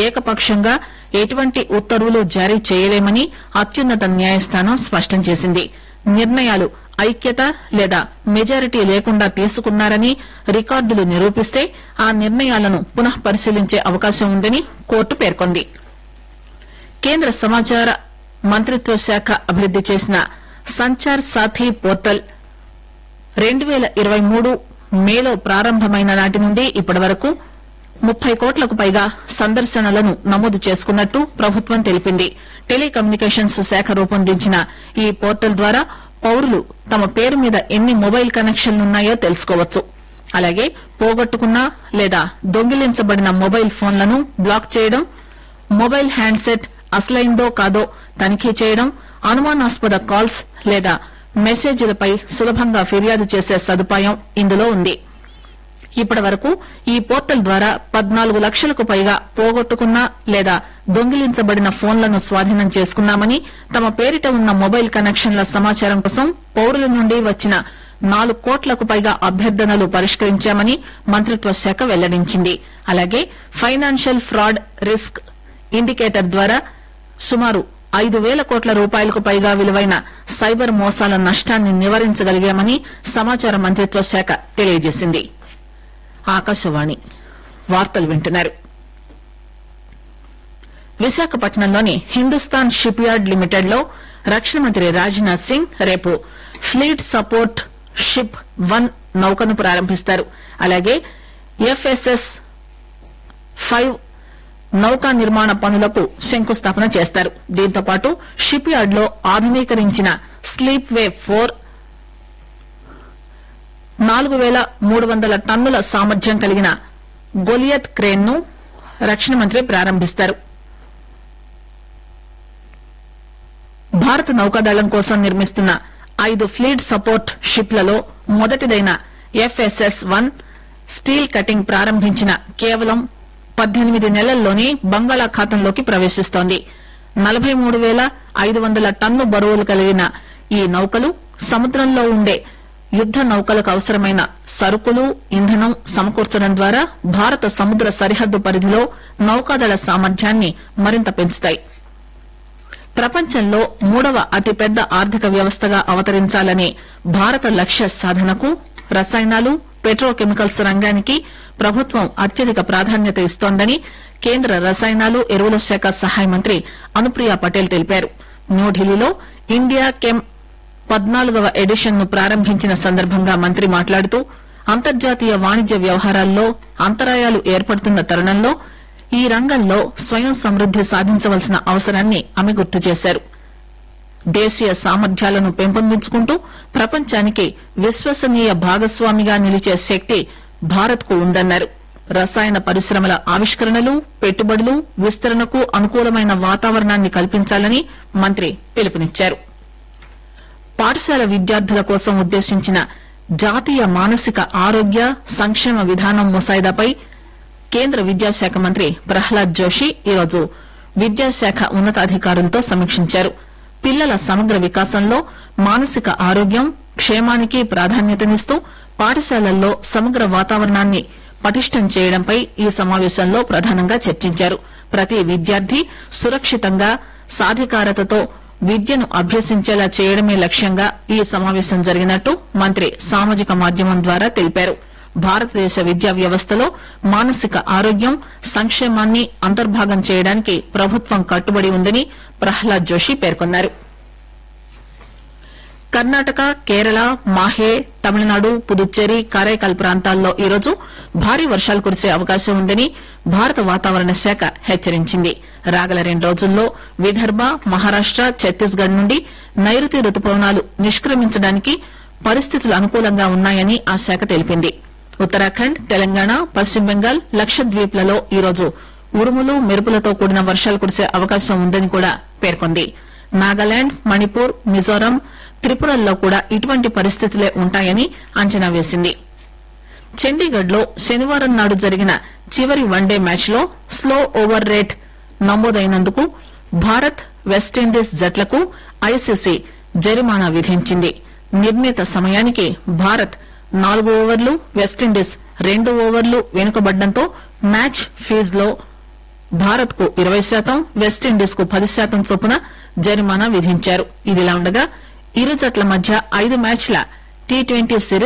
ఏకపక్షంగా ఎటువంటి ఉత్తర్వులు జారీ చేయలేమని అత్యున్నత న్యాయస్థానం స్పష్టం చేసింది నిర్ణయాలు ఐక్యత లేదా మెజారిటీ లేకుండా తీసుకున్నారని రికార్డులు నిరూపిస్తే ఆ నిర్ణయాలను పునః పరిశీలించే అవకాశం ఉందని కోర్టు పేర్కొంది కేంద్ర సమాచార మంత్రిత్వ శాఖ అభివృద్ది చేసిన సంచార్ సాథీ పోర్టల్ రెండు పేల ఇరవై మూడు మేలో ప్రారంభమైన నాటి నుండి ఇప్పటి వరకు ముప్పై కోట్లకు పైగా సందర్శనలను నమోదు చేసుకున్నట్టు ప్రభుత్వం తెలిపింది టెలికమ్యూనికేషన్స్ శాఖ రూపొందించిన ఈ పోర్టల్ ద్వారా పౌరులు తమ పేరు మీద ఎన్ని మొబైల్ కనెక్షన్లున్నాయో తెలుసుకోవచ్చు అలాగే పోగొట్టుకున్న లేదా దొంగిలించబడిన మొబైల్ ఫోన్లను బ్లాక్ చేయడం మొబైల్ హ్యాండ్సెట్ అసలైందో కాదో తనిఖీ చేయడం అనుమానాస్పద కాల్స్ లేదా మెసేజీలపై సులభంగా ఫిర్యాదు చేసే సదుపాయం ఇందులో ఉంది ఇప్పటి వరకు ఈ పోర్టల్ ద్వారా పద్నాలుగు లక్షలకు పైగా పోగొట్టుకున్న లేదా దొంగిలించబడిన ఫోన్లను స్వాధీనం చేసుకున్నామని తమ పేరిట ఉన్న మొబైల్ కనెక్షన్ల సమాచారం కోసం పౌరుల నుండి వచ్చిన నాలుగు కోట్లకు పైగా అభ్యర్థనలు పరిష్కరించామని మంత్రిత్వ శాఖ వెల్లడించింది అలాగే ఫైనాన్షియల్ ఫ్రాడ్ రిస్క్ ఇండికేటర్ ద్వారా సుమారు ఐదు వేల కోట్ల రూపాయలకు పైగా విలువైన సైబర్ మోసాల నష్టాన్ని నివారించగలిగామని సమాచార మంత్రిత్వ శాఖ తెలియజేసింది ఆకాశవాణి వార్తలు వింటున్నారు విశాఖపట్నంలోని హిందుస్థాన్ షిప్ యార్డ్ లిమిటెడ్ లో రక్షణ మంత్రి రాజ్నాథ్ సింగ్ రేపు ఫ్లీట్ సపోర్ట్ షిప్ వన్ నౌకను ప్రారంభిస్తారు అలాగే ఎఫ్ఎస్ఎస్ ఫైవ్ నౌకా నిర్మాణ పనులకు శంకుస్థాపన చేస్తారు దీంతో పాటు షిప్ యార్డ్ లో ఆధునీకరించిన స్లీప్ వే ఫోర్ నాలుగు వేల మూడు వందల టన్నుల సామర్థ్యం కలిగిన గొలియత్ క్రేన్ ను రక్షణ మంత్రి ప్రారంభిస్తారు భారత నౌకాదళం కోసం నిర్మిస్తున్న ఐదు ఫ్లీట్ సపోర్ట్ షిప్లలో మొదటిదైన ఎఫ్ఎస్ఎస్ వన్ స్టీల్ కటింగ్ ప్రారంభించిన కేవలం పద్దెనిమిది నెలల్లోనే బంగాళాఖాతంలోకి ప్రవేశిస్తోంది నలభై మూడు వేల ఐదు వందల టన్ను బరువులు కలిగిన ఈ నౌకలు సముద్రంలో ఉండే యుద్ద నౌకలకు అవసరమైన సరుకులు ఇంధనం సమకూర్చడం ద్వారా భారత సముద్ర సరిహద్దు పరిధిలో నౌకాదళ సామర్థ్యాన్ని మరింత పెంచుతాయి ప్రపంచంలో మూడవ అతిపెద్ద ఆర్థిక వ్యవస్థగా అవతరించాలనే భారత లక్ష్య సాధనకు రసాయనాలు పెట్రోకెమికల్స్ రంగానికి ప్రభుత్వం అత్యధిక ప్రాధాన్యత ఇస్తోందని కేంద్ర రసాయనాలు ఎరువుల శాఖ సహాయ మంత్రి అనుప్రియ పటేల్ తెలిపారు న్యూఢిల్లీలో ఇండియా కెమ్ పద్నాలుగవ ఎడిషన్ ను ప్రారంభించిన సందర్భంగా మంత్రి మాట్లాడుతూ అంతర్జాతీయ వాణిజ్య వ్యవహారాల్లో అంతరాయాలు ఏర్పడుతున్న తరుణంలో ఈ రంగంలో స్వయం సమృద్ది సాధించవలసిన అవసరాన్ని ఆమె గుర్తు చేశారు దేశీయ సామర్థ్యాలను పెంపొందించుకుంటూ ప్రపంచానికి విశ్వసనీయ భాగస్వామిగా నిలిచే శక్తి భారత్ కు ఉందన్నారు రసాయన పరిశ్రమల ఆవిష్కరణలు పెట్టుబడులు విస్తరణకు అనుకూలమైన వాతావరణాన్ని కల్పించాలని మంత్రి పిలుపునిచ్చారు పాఠశాల విద్యార్థుల కోసం ఉద్దేశించిన జాతీయ మానసిక ఆరోగ్య సంక్షేమ విధానం ముసాయిదాపై కేంద్ర విద్యాశాఖ మంత్రి ప్రహ్లాద్ జోషి ఈరోజు విద్యాశాఖ ఉన్నతాధికారులతో సమీక్షించారు పిల్లల సమగ్ర వికాసంలో మానసిక ఆరోగ్యం క్షేమానికి ప్రాధాన్యతనిస్తూ పాఠశాలల్లో సమగ్ర వాతావరణాన్ని పటిష్టం చేయడంపై ఈ సమావేశంలో ప్రధానంగా చర్చించారు ప్రతి విద్యార్థి సురక్షితంగా సాధికారతతో విద్యను అభ్యసించేలా చేయడమే లక్ష్యంగా ఈ సమావేశం జరిగినట్టు మంత్రి సామాజిక మాధ్యమం ద్వారా తెలిపారు భారతదేశ విద్యా వ్యవస్థలో మానసిక ఆరోగ్యం సంక్షేమాన్ని అంతర్భాగం చేయడానికి ప్రభుత్వం కట్టుబడి ఉందని ప్రహ్లాద్ జోషి పేర్కొన్నారు కర్ణాటక కేరళ మాహే తమిళనాడు పుదుచ్చేరి కారైకాల్ ప్రాంతాల్లో ఈరోజు భారీ వర్షాలు కురిసే అవకాశం ఉందని భారత వాతావరణ శాఖ హెచ్చరించింది రాగల రెండు రోజుల్లో విదర్భ మహారాష్ట ఛత్తీస్గఢ్ నుండి నైరుతి రుతుపవనాలు నిష్క్రమించడానికి పరిస్థితులు అనుకూలంగా ఉన్నాయని ఆ శాఖ తెలిపింది ఉత్తరాఖండ్ తెలంగాణ పశ్చిమ బెంగాల్ లక్షద్వీప్ లలో ఈరోజు ఉరుములు మెరుపులతో కూడిన వర్షాలు కురిసే అవకాశం ఉందని కూడా పేర్కొంది నాగాలాండ్ మణిపూర్ మిజోరాం త్రిపురల్లో కూడా ఇటువంటి పరిస్థితులే ఉంటాయని అంచనా వేసింది చండీగఢ్ లో శనివారం నాడు జరిగిన చివరి వన్డే మ్యాచ్ లో స్లో ఓవర్ రేట్ నమోదైనందుకు భారత్ వెస్టిండీస్ జట్లకు ఐసీసీ జరిమానా విధించింది నిర్ణీత సమయానికి భారత్ నాలుగు ఓవర్లు వెస్టిండీస్ రెండు ఓవర్లు వెనుకబడ్డంతో మ్యాచ్ ఫీజులో భారత్ కు ఇరవై శాతం వెస్టిండీస్ కు పది శాతం చొప్పున జరిమానా విధించారు ఇదిలా ఉండగా ఇరు జట్ల మధ్య ఐదు మ్యాచ్ల టీ ట్వంటీ సిరీస్